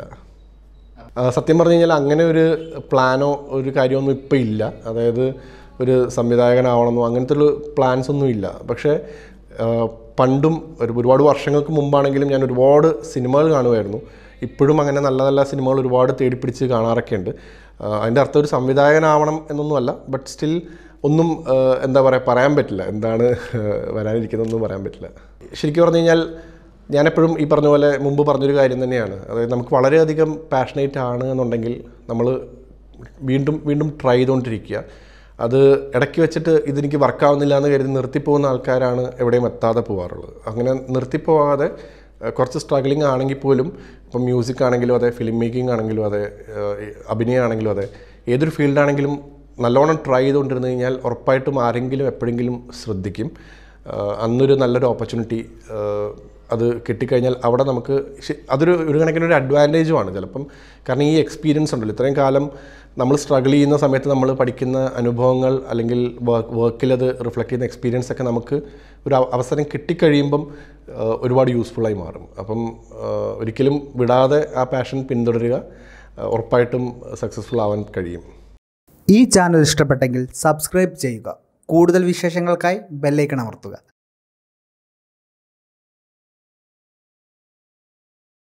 ആ, സത്യം പറഞ്ഞു കഴിഞ്ഞാൽ അങ്ങനെ ഒരു പ്ലാനോ ഒരു കാര്യമൊന്നും ഇപ്പോൾ ഇല്ല അതായത് ഒരു സംവിധായകനാവണമെന്നോ അങ്ങനത്തെ ഒരു പ്ലാൻസ് ഒന്നും ഇല്ല പക്ഷേ ആ, പണ്ടും ഒരു ഒരുപാട് വർഷങ്ങൾക്ക് മുമ്പാണെങ്കിലും ഞാൻ ഒരുപാട് സിനിമകൾ കാണുമായിരുന്നു ഇപ്പോഴും അങ്ങനെ നല്ല നല്ല സിനിമകൾ ഒരുപാട് തേടിപ്പിടിച്ച് കാണാറൊക്കെ ഉണ്ട് ആ, അതിൻ്റെ അർത്ഥം ഒരു സംവിധായകനാവണം എന്നൊന്നുമല്ല ബട്ട് സ്റ്റിൽ ഒന്നും ആ, എന്താ പറയുക പറയാൻ പറ്റില്ല എന്താണ് വരാനിരിക്കുന്നതെന്നും പറയാൻ പറ്റില്ല ശരിക്കും പറഞ്ഞു കഴിഞ്ഞാൽ ഞാനെപ്പോഴും ഈ പറഞ്ഞ പോലെ മുമ്പ് പറഞ്ഞൊരു കാര്യം തന്നെയാണ് അതായത് നമുക്ക് വളരെയധികം പാഷനേറ്റ് ആണ് എന്നുണ്ടെങ്കിൽ നമ്മൾ വീണ്ടും വീണ്ടും ട്രൈ ചെയ്തുകൊണ്ടിരിക്കുക അത് ഇടയ്ക്ക് വെച്ചിട്ട് ഇതെനിക്ക് വർക്കാവുന്നില്ല എന്ന് കരുതി നിർത്തിപ്പോകുന്ന ആൾക്കാരാണ് എവിടെയും എത്താതെ പോകാറുള്ളത് അങ്ങനെ നിർത്തിപ്പോവാതെ ഏഹ്, കുറച്ച് സ്ട്രഗ്ലിംഗ് ആണെങ്കിൽ പോലും ഇപ്പം മ്യൂസിക് ആണെങ്കിലും അതെ ഫിലിം മേക്കിംഗ് ആണെങ്കിലും അതെ ഏഹ്, അഭിനയം ആണെങ്കിലും അതെ ഏതൊരു ഫീൽഡാണെങ്കിലും നല്ലോണം ട്രൈ ചെയ്തുകൊണ്ടിരുന്നു കഴിഞ്ഞാൽ ഉറപ്പായിട്ടും ആരെങ്കിലും എപ്പോഴെങ്കിലും ശ്രദ്ധിക്കും ആഹ് അന്നൊരു നല്ലൊരു ഓപ്പർച്യൂണിറ്റി അത് കിട്ടിക്കഴിഞ്ഞാൽ അവിടെ നമുക്ക് ശ- അതൊരു ഒരു കണക്കിന് ഒരു അഡ്വാൻറ്റേജുമാണ് ചിലപ്പം കാരണം ഈ എക്സ്പീരിയൻസ് ഉണ്ടല്ലോ ഇത്രയും കാലം നമ്മൾ സ്ട്രഗിൾ ചെയ്യുന്ന സമയത്ത് നമ്മൾ പഠിക്കുന്ന അനുഭവങ്ങൾ അല്ലെങ്കിൽ വർക്ക് വർക്കിൽ അത് റിഫ്ലക്റ്റ് ചെയ്യുന്ന എക്സ്പീരിയൻസ് ഒക്കെ നമുക്ക് ഒരു അവ- അവസരം കിട്ടിക്കഴിയുമ്പം ആഹ് ഒരുപാട് യൂസ്ഫുള്ളായി മാറും അപ്പം ആഹ് ഒരിക്കലും വിടാതെ ആ പാഷൻ പിന്തുടരുക ആഹ് ഉറപ്പായിട്ടും സക്സസ്ഫുൾ ആവാൻ കഴിയും ഈ ചാനൽ ഇഷ്ടപ്പെട്ടെങ്കിൽ സബ്സ്ക്രൈബ് ചെയ്യുക കൂടുതൽ വിശേഷങ്ങൾക്കായി ബെല്ലൈക്കൺ അമർത്തുക